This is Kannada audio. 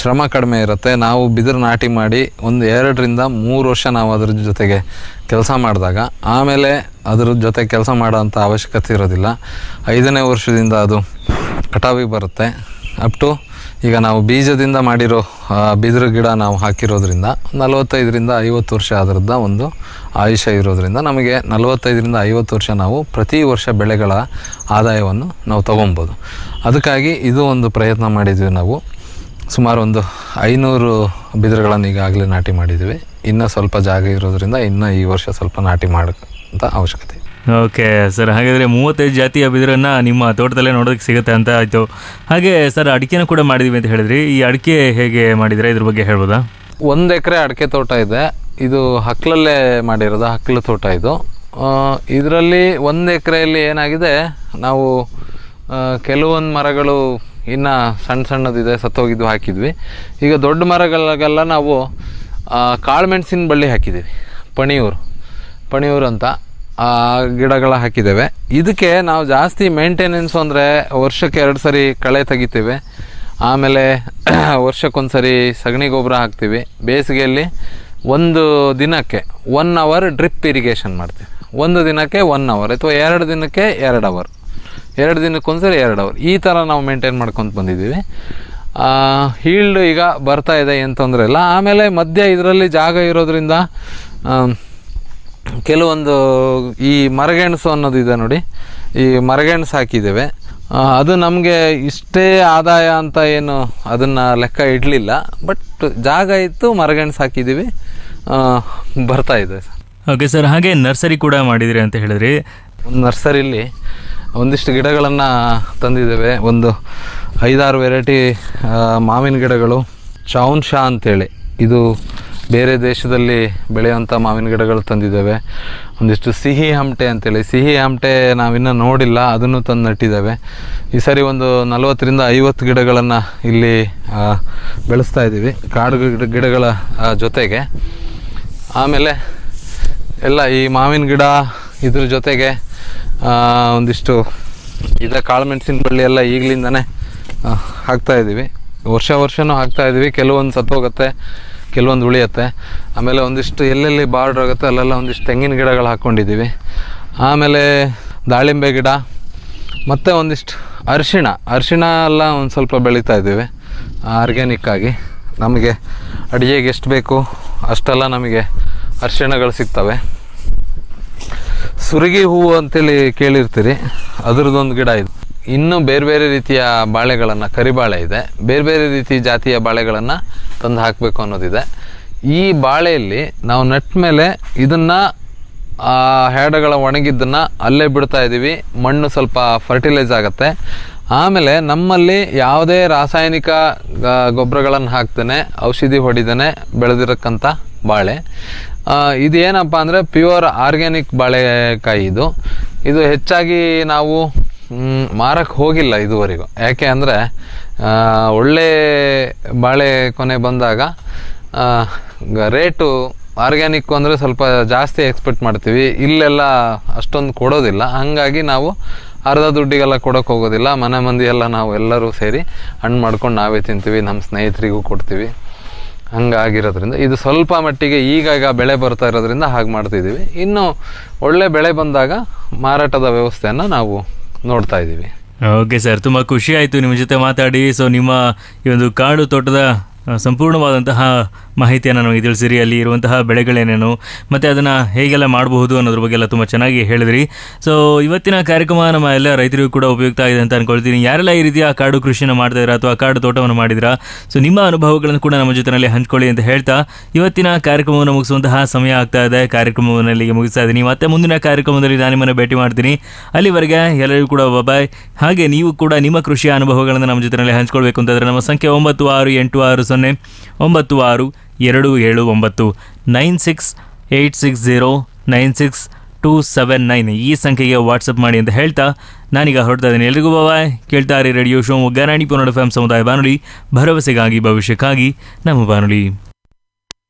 ಶ್ರಮ ಕಡಿಮೆ ಇರುತ್ತೆ ನಾವು ಬಿದಿರು ನಾಟಿ ಮಾಡಿ ಒಂದು ಎರಡರಿಂದ ಮೂರು ವರ್ಷ ನಾವು ಅದ್ರ ಜೊತೆಗೆ ಕೆಲಸ ಮಾಡಿದಾಗ ಆಮೇಲೆ ಅದ್ರ ಜೊತೆ ಕೆಲಸ ಮಾಡೋಂಥ ಅವಶ್ಯಕತೆ ಇರೋದಿಲ್ಲ ಐದನೇ ವರ್ಷದಿಂದ ಅದು ಕಟಾವಿಗೆ ಬರುತ್ತೆ ಅಪ್ ಟು ಈಗ ನಾವು ಬೀಜದಿಂದ ಮಾಡಿರೋ ಆ, ಬಿದಿರು ಗಿಡ ನಾವು ಹಾಕಿರೋದ್ರಿಂದ ನಲವತ್ತೈದರಿಂದ ಐವತ್ತು ವರ್ಷ ಅದರದ್ದು ಒಂದು ಆಯುಷ್ಯ ಇರೋದ್ರಿಂದ ನಮಗೆ ನಲವತ್ತೈದರಿಂದ ಐವತ್ತು ವರ್ಷ ನಾವು ಪ್ರತಿ ವರ್ಷ ಬೆಳೆಗಳ ಆದಾಯವನ್ನು ನಾವು ತೊಗೊಬೋದು ಅದಕ್ಕಾಗಿ ಇದು ಒಂದು ಪ್ರಯತ್ನ ಮಾಡಿದ್ವಿ ನಾವು ಸುಮಾರು ಒಂದು ಐನೂರು ಬಿದಿರುಗಳನ್ನು ಈಗಾಗಲೇ ನಾಟಿ ಮಾಡಿದ್ದೀವಿ ಇನ್ನೂ ಸ್ವಲ್ಪ ಜಾಗ ಇರೋದ್ರಿಂದ ಇನ್ನೂ ಈ ವರ್ಷ ಸ್ವಲ್ಪ ನಾಟಿ ಮಾಡೋಂಥ ಅವಶ್ಯಕತೆ ಇದೆ. ಓಕೆ ಸರ್ ಹಾಗಾದರೆ ಮೂವತ್ತೈದು ಜಾತಿಯ ಬಿದಿರನ್ನು ನಿಮ್ಮ ತೋಟದಲ್ಲೇ ನೋಡೋದಕ್ಕೆ ಸಿಗುತ್ತೆ ಅಂತ ಆಯಿತು ಹಾಗೆ ಸರ್ ಅಡಿಕೆನೂ ಕೂಡ ಮಾಡಿದ್ದೀವಿ ಅಂತ ಹೇಳಿದ್ರಿ ಈ ಅಡಿಕೆ ಹೇಗೆ ಮಾಡಿದರೆ ಇದ್ರ ಬಗ್ಗೆ ಹೇಳ್ಬೋದಾ ಒಂದು ಎಕರೆ ಅಡಿಕೆ ತೋಟ ಇದೆ ಇದು ಹಕ್ಕಲಲ್ಲೇ ಮಾಡಿರೋದು ಹಕ್ಕಲು ತೋಟ ಇದು ಇದರಲ್ಲಿ ಒಂದು ಎಕರೆಯಲ್ಲಿ ಏನಾಗಿದೆ ನಾವು ಕೆಲವೊಂದು ಮರಗಳು ಇನ್ನು ಸಣ್ಣ ಸಣ್ಣದಿದೆ ಸತ್ತೋಗಿದ್ದು ಹಾಕಿದ್ವಿ ಈಗ ದೊಡ್ಡ ಮರಗಳಿಗೆಲ್ಲ ನಾವು ಆ, ಕಾಳುಮೆಣಸಿನ ಬಳ್ಳಿ ಹಾಕಿದ್ದೀವಿ ಪಣಿಯೂರು ಪಣಿಯೂರು ಅಂತ ಆ ಗಿಡಗಳ ಹಾಕಿದ್ದೇವೆ ಇದಕ್ಕೆ ನಾವು ಜಾಸ್ತಿ ಮೇಂಟೆನೆನ್ಸು ಅಂದರೆ ವರ್ಷಕ್ಕೆ ಎರಡು ಸರಿ ಕಳೆ ತೆಗಿತೇವೆ ಆಮೇಲೆ ವರ್ಷಕ್ಕೊಂದು ಸರಿ ಸಗಣಿ ಗೊಬ್ಬರ ಹಾಕ್ತೀವಿ ಬೇಸಿಗೆಯಲ್ಲಿ ಒಂದು ದಿನಕ್ಕೆ ಒನ್ ಅವರ್ ಡ್ರಿಪ್ ಇರಿಗೇಷನ್ ಮಾಡ್ತೀವಿ ಒಂದು ದಿನಕ್ಕೆ ಒನ್ ಅವರ್ ಅಥವಾ ಎರಡು ದಿನಕ್ಕೆ ಎರಡು ಅವರ್ ಎರಡು ದಿನಕ್ಕೊಂದ್ಸರಿ ಎರಡು ಅವರ್ ಈ ಥರ ನಾವು ಮೇಂಟೈನ್ ಮಾಡ್ಕೊತ ಬಂದಿದ್ದೀವಿ ಹೀಲ್ಡ್ ಈಗ ಬರ್ತಾ ಇದೆ ಏನು ತೊಂದರೆ ಇಲ್ಲ ಆಮೇಲೆ ಮಧ್ಯ ಇದರಲ್ಲಿ ಜಾಗ ಇರೋದ್ರಿಂದ ಆಮ್, ಕೆಲವೊಂದು ಈ ಮರಗೆಣಸು ಅನ್ನೋದು ಇದೆ ನೋಡಿ ಈ ಮರಗೆಣಸು ಹಾಕಿದ್ದೇವೆ ಆ, ಅದು ನಮಗೆ ಇಷ್ಟೇ ಆದಾಯ ಅಂತ ಏನು ಅದನ್ನು ಲೆಕ್ಕ ಇಡಲಿಲ್ಲ ಬಟ್ ಜಾಗ ಇತ್ತು ಮರಗೆಣಸು ಹಾಕಿದ್ದೀವಿ ಆ, ಬರ್ತಾ ಇದೆ ಓಕೆ ಸರ್ ಹಾಗೆ ನರ್ಸರಿ ಕೂಡ ಮಾಡಿದಿರಿ ಅಂತ ಹೇಳಿದ್ರಿ ಒಂದು ನರ್ಸರಿಲಿ ಒಂದಿಷ್ಟು ಗಿಡಗಳನ್ನು ತಂದಿದ್ದೇವೆ ಒಂದು ಐದಾರು ವೆರೈಟಿ ಮಾವಿನ ಗಿಡಗಳು ಚೌನ್ ಶಾ ಅಂತೇಳಿ ಇದು ಬೇರೆ ದೇಶದಲ್ಲಿ ಬೆಳೆಯುವಂಥ ಮಾವಿನ ಗಿಡಗಳು ತಂದಿದ್ದೇವೆ ಒಂದಿಷ್ಟು ಸಿಹಿ ಹಮಟೆ ಅಂತೇಳಿ ಸಿಹಿ ಹಮಟೆ ನಾವಿನ್ನೂ ನೋಡಿಲ್ಲ ಅದನ್ನು ತಂದು ನಟ್ಟಿದ್ದೇವೆ ಈ ಸರಿ ಒಂದು ನಲವತ್ತರಿಂದ ಐವತ್ತು ಗಿಡಗಳನ್ನು ಇಲ್ಲಿ ಆ, ಬೆಳೆಸ್ತಾ ಇದ್ದೀವಿ ಕಾಡು ಗಿಡ ಗಿಡಗಳ ಆ, ಜೊತೆಗೆ ಆಮೇಲೆ ಎಲ್ಲ ಈ ಮಾವಿನ ಗಿಡ ಇದ್ರ ಜೊತೆಗೆ ಆ, ಒಂದಿಷ್ಟು ಇದೆ ಕಾಳುಮೆಣಸಿನ ಬಳ್ಳಿ ಎಲ್ಲ ಈಗಲಿಂದನೇ ಹಾಕ್ತಾ ಇದ್ದೀವಿ ವರ್ಷ ವರ್ಷನೂ ಹಾಕ್ತಾ ಇದ್ದೀವಿ ಕೆಲವೊಂದು ಸತ್ತೋಗುತ್ತೆ ಕೆಲವೊಂದು ಉಳಿಯುತ್ತೆ ಆಮೇಲೆ ಒಂದಿಷ್ಟು ಎಲ್ಲೆಲ್ಲಿ ಬಾರ್ಡ್ರ್ ಆಗುತ್ತೆ ಅಲ್ಲೆಲ್ಲ ಒಂದಿಷ್ಟು ತೆಂಗಿನ ಗಿಡಗಳು ಹಾಕ್ಕೊಂಡಿದ್ದೀವಿ ಆಮೇಲೆ ದಾಳಿಂಬೆ ಗಿಡ ಮತ್ತು ಒಂದಿಷ್ಟು ಅರಿಶಿಣ ಅರಿಶಿಣ ಎಲ್ಲ ಒಂದು ಸ್ವಲ್ಪ ಬೆಳೀತಾ ಇದ್ದೀವಿ ಆರ್ಗ್ಯಾನಿಕ್ ಆಗಿ ನಮಗೆ ಅಡುಗೆಗೆ ಎಷ್ಟು ಬೇಕು ಅಷ್ಟೆಲ್ಲ ನಮಗೆ ಅರಿಶಿಣಗಳು ಸಿಗ್ತವೆ ಸುರಗಿ ಹೂವು ಅಂತೇಳಿ ಕೇಳಿರ್ತೀರಿ ಅದ್ರದ್ದೊಂದು ಗಿಡ ಇದೆ ಇನ್ನೂ ಬೇರೆ ಬೇರೆ ರೀತಿಯ ಬಾಳೆಗಳನ್ನು ಕರಿಬಾಳೆ ಇದೆ ಬೇರೆ ಬೇರೆ ರೀತಿ ಜಾತಿಯ ಬಾಳೆಗಳನ್ನು ತಂದು ಹಾಕಬೇಕು ಅನ್ನೋದಿದೆ ಈ ಬಾಳೆಯಲ್ಲಿ ನಾವು ನೆಟ್ಟ ಮೇಲೆ ಇದನ್ನು ಆ ಹೆಡಗಳ ಒಣಗಿದ್ದನ್ನು ಅಲ್ಲೇ ಬಿಡ್ತಾ ಇದ್ದೀವಿ ಮಣ್ಣು ಸ್ವಲ್ಪ ಫರ್ಟಿಲೈಸ್ ಆಗುತ್ತೆ ಆಮೇಲೆ ನಮ್ಮಲ್ಲಿ ಯಾವುದೇ ರಾಸಾಯನಿಕ ಗೊಬ್ಬರಗಳನ್ನು ಹಾಕ್ದೇನೆ ಔಷಧಿ ಹೊಡಿದೇನೆ ಬೆಳೆದಿರಕ್ಕಂಥ ಬಾಳೆ ಆ, ಇದು ಏನಪ್ಪ ಅಂದರೆ ಪ್ಯೂರ್ ಆರ್ಗ್ಯಾನಿಕ್ ಬಾಳೆಕಾಯಿ ಇದು ಇದು ಹೆಚ್ಚಾಗಿ ನಾವು ಮ್, ಮಾರಕ್ಕೆ ಹೋಗಿಲ್ಲ ಇದುವರೆಗೂ ಯಾಕೆ ಅಂದರೆ ಒಳ್ಳೆ ಬಾಳೆ ಕೊನೆ ಬಂದಾಗ ಆ, ಗ- ರೇಟು ಆರ್ಗ್ಯಾನಿಕ್ ಅಂದರೆ ಸ್ವಲ್ಪ ಜಾಸ್ತಿ ಎಕ್ಸ್ಪೆಕ್ಟ್ ಮಾಡ್ತೀವಿ ಇಲ್ಲೆಲ್ಲ ಅಷ್ಟೊಂದು ಕೊಡೋದಿಲ್ಲ ಹಾಗಾಗಿ ನಾವು ಅರ್ಧ ದುಡ್ಡಿಗೆಲ್ಲ ಕೊಡೋಕೆ ಹೋಗೋದಿಲ್ಲ ಮನೆ ಮಂದಿ ಎಲ್ಲ ನಾವು ಎಲ್ಲರೂ ಸೇರಿ ಹಣ್ಣು ಮಾಡ್ಕೊಂಡು ನಾವೇ ತಿಂತೀವಿ ನಮ್ಮ ಸ್ನೇಹಿತರಿಗೂ ಕೊಡ್ತೀವಿ ಹಂಗಾಗಿರೋದ್ರಿಂದ ಇದು ಸ್ವಲ್ಪ ಮಟ್ಟಿಗೆ ಈಗ ಈಗ ಬೆಳೆ ಬರ್ತಾ ಇರೋದ್ರಿಂದ ಹಾಗೆ ಮಾಡ್ತಿದ್ದೀವಿ ಇನ್ನು ಒಳ್ಳೆ ಬೆಳೆ ಬಂದಾಗ ಮಾರಾಟದ ವ್ಯವಸ್ಥೆಯನ್ನು ನಾವು ನೋಡ್ತಾ ಇದ್ದೀವಿ ಓಕೆ ಸರ್ ತುಂಬ ಖುಷಿ ಆಯಿತು ನಿಮ್ಮ ಜೊತೆ ಮಾತಾಡಿ ಸೊ ನಿಮ್ಮ ಈ ಒಂದು ಕಾಡು ತೋಟದ ಆ, ಸಂಪೂರ್ಣವಾದಂತಹ ಮಾಹಿತಿಯನ್ನು ನಮಗೆ ತಿಳಿಸಿರಿ ಅಲ್ಲಿ ಇರುವಂತಹ ಬೆಳೆಗಳೇನೇನು ಮತ್ತು ಅದನ್ನು ಹೇಗೆಲ್ಲ ಮಾಡಬಹುದು ಅನ್ನೋದ್ರ ಬಗ್ಗೆ ಎಲ್ಲ ತುಂಬ ಚೆನ್ನಾಗಿ ಹೇಳಿದ್ರಿ ಸೊ ಇವತ್ತಿನ ಕಾರ್ಯಕ್ರಮ ನಮ್ಮ ಎಲ್ಲ ರೈತರಿಗೂ ಕೂಡ ಉಪಯುಕ್ತ ಆಗಿದೆ ಅಂತ ಅನ್ಕೊಳ್ತೀನಿ ಯಾರೆಲ್ಲ ಈ ರೀತಿಯ ಕಾಡು ಕೃಷಿನ ಮಾಡ್ತಾ ಇದ್ದೀರಾ ಅಥವಾ ಕಾಡು ತೋಟವನ್ನು ಮಾಡಿದಿರಾ ಸೊ ನಿಮ್ಮ ಅನುಭವಗಳನ್ನು ಕೂಡ ನಮ್ಮ ಜೊತೆನಲ್ಲಿ ಹಂಚ್ಕೊಳ್ಳಿ ಅಂತ ಹೇಳ್ತಾ ಇವತ್ತಿನ ಕಾರ್ಯಕ್ರಮವನ್ನು ಮುಗಿಸುವಂತಹ ಸಮಯ ಆಗ್ತಾ ಇದೆ ಕಾರ್ಯಕ್ರಮವನ್ನು ಇಲ್ಲಿಗೆ ಮುಗಿಸ್ತಾ ಇದ್ದೀನಿ ಮತ್ತೆ ಮುಂದಿನ ಕಾರ್ಯಕ್ರಮದಲ್ಲಿ ನಾನು ನಿಮ್ಮನ್ನು ಭೇಟಿ ಮಾಡ್ತೀನಿ ಅಲ್ಲಿವರೆಗೆ ಎಲ್ಲರಿಗೂ ಕೂಡ ಬಾಯ್ ಹಾಗೆ ನೀವು ಕೂಡ ನಿಮ್ಮ ಕೃಷಿಯ ಅನುಭವಗಳನ್ನು ನಮ್ಮ ಜೊತೆಯಲ್ಲಿ ಹಂಚ್ಕೊಳ್ಬೇಕು ಅಂತಂದರೆ ನಮ್ಮ ಸಂಖ್ಯೆ ಒಂಬತ್ತು ಆರು ಎಂಟು ಆರು ಸೊನ್ನೆ ಒಂಬತ್ತು ಆರು ಎರಡು ಏಳು ಒಂಬತ್ತು nine six eight six zero nine six two seven nine ಈ ಸಂಖ್ಯೆಗೆ ವಾಟ್ಸಪ್ ಮಾಡಿ ಅಂತ ಹೇಳ್ತಾ ನಾನೀಗ ಹೊರಡ್ತಾ ಇದ್ದೀನಿ ಎಲ್ರಿಗೂ ಬಾಯ್ ಕೇಳ್ತಾ ಇರಿ ರೇಡಿಯೋ ಶಿವಮೊಗ್ಗ ರಾಣಿ ಪುನಡ ಎಫ್ ಸಮುದಾಯ ಬಾನುಲಿ ಭರವಸೆಗಾಗಿ ಭವಿಷ್ಯಕ್ಕಾಗಿ ನಮ್ಮ ಬಾನುಲಿ